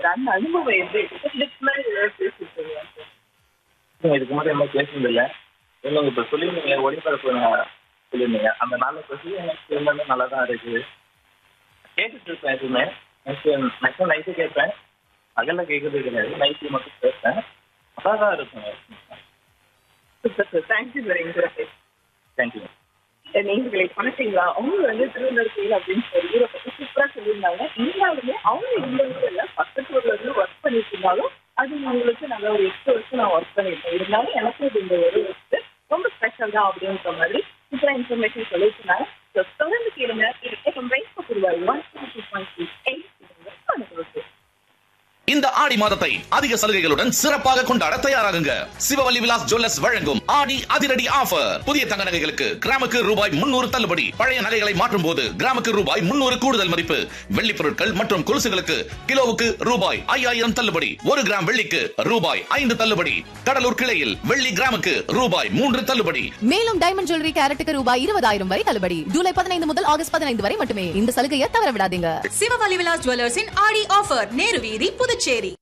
அந்த அனுபவம் எப்படி இருக்கு இதுக்கு முன்னாடி ஏதாவது பேசிருக்கீங்களா சார் நீங்க இதுக்கு முன்னாடி என்ன பேசுனது இல்ல நீங்க இப்ப சொல்லியிருந்தீங்க ஒளிபரப்பு சொல்லியிருந்தீங்க அந்த நாளை பத்தி எனக்கு எல்லாமே நல்லா தான் இருக்குது கேட்டுட்டு இருப்பேன் எதுவுமே மேக்ஸிமம் நைட்டு கேட்பேன் அகல்ல கேட்கறது கிடையாது நைட்டு மட்டும் பேசுறேன் நல்லா தான் இருக்கும் சூப்பர் சார் தேங்க்யூ சார் எங்க கூட பேச தேங்க்யூ நீங்களே பணத்தீங்களா அவங்க வந்து திருவள்ளூர் கோயில் அப்படின்னு சொல்லி ஊரை பத்தி சூப்பரா சொல்லியிருந்தாங்க இருந்தாலுமே அவங்க இந்த ஊர்ல பக்கத்து ஊர்ல இருந்து ஒர்க் பண்ணிட்டு இருந்தாலும் அது உங்களுக்கு நல்ல ஒரு எட்டு வருஷம் நான் ஒர்க் பண்ணிருக்கேன் இருந்தாலும் எனக்கு இது இந்த ஒரு வருஷத்து ரொம்ப ஸ்பெஷல் தான் அப்படின்ற மாதிரி சூப்பரா இன்ஃபர்மேஷன் சொல்லியிருந்தாங்க So, தொடர்ந்து கேளுங்க இது எஃப்எம் ரைஸ் ரூபாய் one two point six eight இந்த ஆடி மாதத்தை அதிக சலுகைகளுடன் சிறப்பாக கொண்டாட தயாராகுங்க சிவவல்லி விலாஸ் ஜுவல்லர்ஸ் வழங்கும் ஆடி அதிரடி ஆஃபர் புதிய தங்க நகைகளுக்கு கிராமுக்கு ரூபாய் முன்னூறு தள்ளுபடி பழைய நகைகளை மாற்றும் போது கிராமுக்கு ரூபாய் முன்னூறு கூடுதல் மதிப்பு வெள்ளி பொருட்கள் மற்றும் கொலுசுகளுக்கு கிலோவுக்கு ரூபாய் ஐயாயிரம் தள்ளுபடி ஒரு கிராம் வெள்ளிக்கு ரூபாய் ஐந்து தள்ளுபடி கடலூர் கிளையில் வெள்ளி கிராமுக்கு ரூபாய் மூன்று தள்ளுபடி மேலும் டைமண்ட் ஜுவல்லரி கேரட்டுக்கு ரூபாய் இருபதாயிரம் வரை தள்ளுபடி ஜூலை பதினைந்து முதல் ஆகஸ்ட் பதினைந்து வரை மட்டுமே இந்த சலுகையை தவற விடாதீங்க சிவவலி விலாஸ் ஜுவல்லர்ஸின் ஆடி ஆஃபர் நேரு வீதி புதுச்சேரி